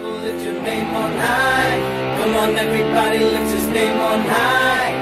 will lift your name on high. Come on, everybody, lift his name on high.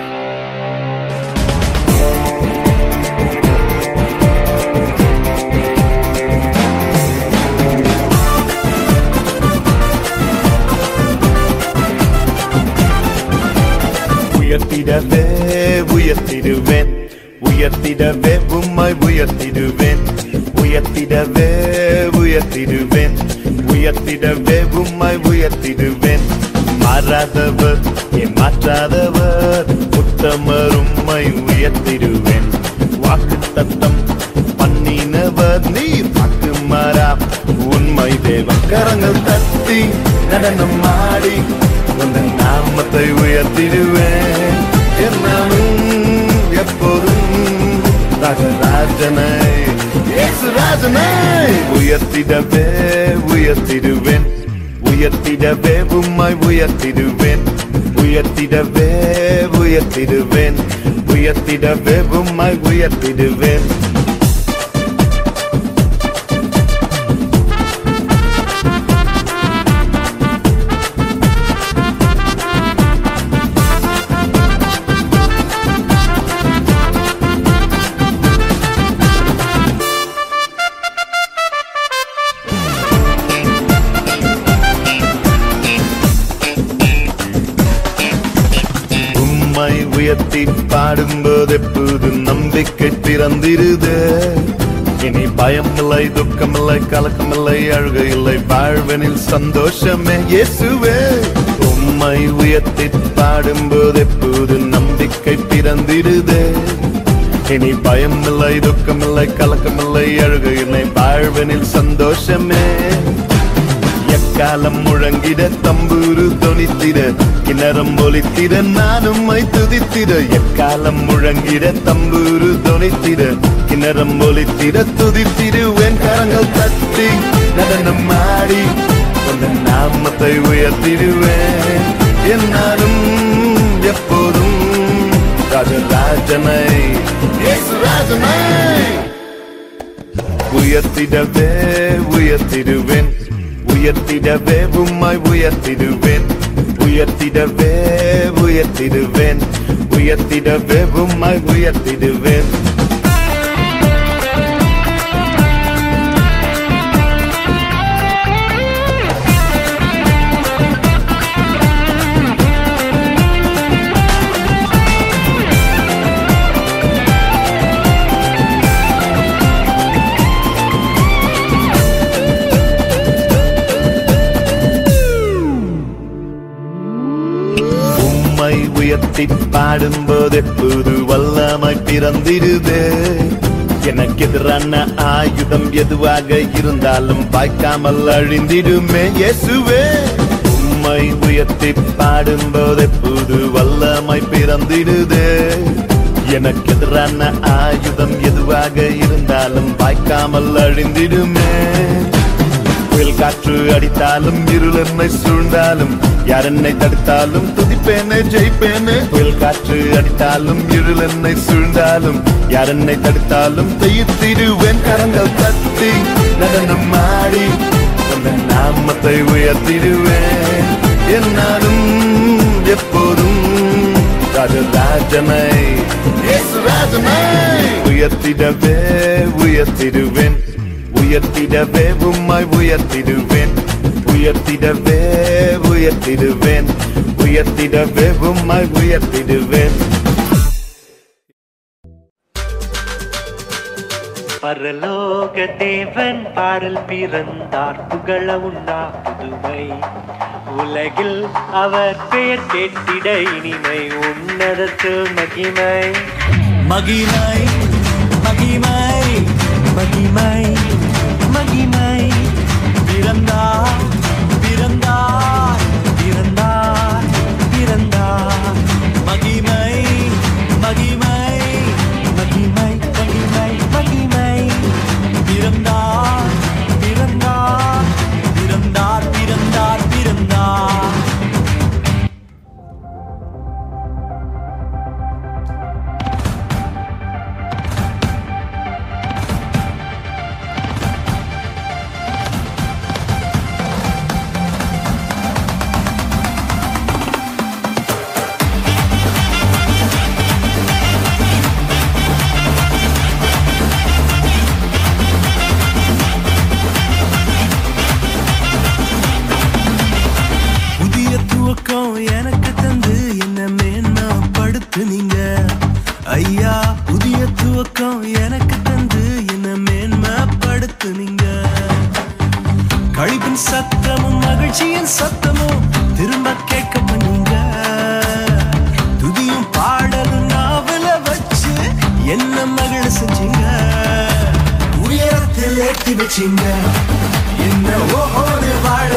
உயர்த்திடவே உயர்த்திடுவேன் உயர்த்திடவே உம்மை உயர்த்திடுவேன் உயர்த்திடவே உயர்த்திடுவேன் உயர்த்திடவே உம்மை உயர்த்திடுவேன் மாறாதவர் என் மாற்றாதவர் உத்தமர் உம்மை உயர்த்திடுவேன் வாக்கு தத்தம் பண்ணினவர் நீர் வாக்கு மாறா உண்மை தேவன் கரங்கள் தட்டி நடனம் ஆடி உந்தன் நாமத்தை உயர்த்திடுவேன் என்னாலும் எப்போதும் ராஜராஜனை இயேசுராஜனை உயர்த்திடவே உயர்த்திடுவேன் உயர்த்திடவே உம்மை உயர்த்திடுவேன் உயர்த்திடவே உயர்த்திடுவேன் உயர்த்திடவே உம்மை உயர்த்திடுவேன் உம்மை உயர்த்தி பாடும்போது எப்போது நம்பிக்கை திறந்திருது இனி பயமில்லை துக்கமில்லை கலக்கமில்லை அழுகை இல்லை வாழ்வனில் சந்தோஷமே இயேசுவே உம்மை உயர்த்தி பாடும்போது எப்போது நம்பிக்கை பிறந்திருது இனி பயமில்லை துக்கமில்லை கலக்கமில்லை அழுகை இல்லை வாழ்வனில் சந்தோஷமே எக்காலம் முழங்கிட தம்பூரு தொனித்திட கிணறம் ஒலித்திட நானும் மை துதித்திட எக்காலம் முழங்கிட தம்பூரு தொனித்திட கிணறம் ஒலித்திட துதித்திடுவேன் கரங்கள் தட்டி நடனம் ஆடி உந்த நாமத்தை உயர்த்திடுவேன் என்னாலும் எப்போதும் ராஜராஜனை இயேசுராஜனை உயர்த்திடவே உயர்த்திடுவேன் உயர்த்திடவே உம்மை உயர்த்திடுவேன் உயர்த்திடவே உயர்த்திடுவேன் உயர்த்திடவே உம்மை உயர்த்திடுவேன் உம்மை உயர்த்தி பாடும்போது புது வல்லமை பிறந்திருது எனக்கு எதிரான ஆயுதம் எதுவாக இருந்தாலும் வாய்க்காமல் அழிந்திடுமே இயேசுவே உம்மை உயர்த்தி பாடும்போது புது வல்லமை பிறந்திடுது எனக்கு எதிரான ஆயுதம் எதுவாக இருந்தாலும் வாய்க்காமல் அழிந்திடுமே புயல் காற்று அடித்தாலும் இருள் என்னை சூழ்ந்தாலும் யார் என்னை தடுத்தாலும் துதிப்பேனே ஜெயிப்பேனே புயல் காற்று அடித்தாலும் இருள் என்னை சூழ்ந்தாலும் யார் என்னை தடுத்தாலும் தெய்யத்திடுவேன் கரங்கள் தட்டி நடனம் ஆடி அந்த நாமத்தை உயர்த்திடுவேன் என்னாலும் எப்போதும் ராஜராஜனை இயேசுராஜனை உயர்த்திடவே உயர்த்திடுவேன் உயர்த்திடவே உம்மை உயர்த்திடுவேன் உயர்த்திடவே உயர்த்திடுவேன் உயர்த்திடவே உம்மை உயர்த்திடுவேன் பரலோக தேவன் பாடல் பிறந்தார் புகழ உண்டா புதுமை உலகில் அவர் பெயர் கேட்டிட இனிமை உன்னதத்து மகிமை மகிமை மகிமை மகிமை மகிமை பிறந்தார் பிறந்தார் பிறந்தார் பிறந்தார் மகிமை மகிமை மகிமை மகிமை மகிமை பிறந்தார் பிறந்தார் பிறந்தார் பிறந்தார் பிறந்தார் சத்தமும் மகிழ்ச்சியின் சத்தமும் திரும்ப கேட்க பண்ணீங்க துதியும் பாடலும் நாவல வச்சு என்ன மகிழ செஞ்சீங்க உயரத்தில் ஏற்றி வச்சீங்க என்ன ஓஹோடு வாழ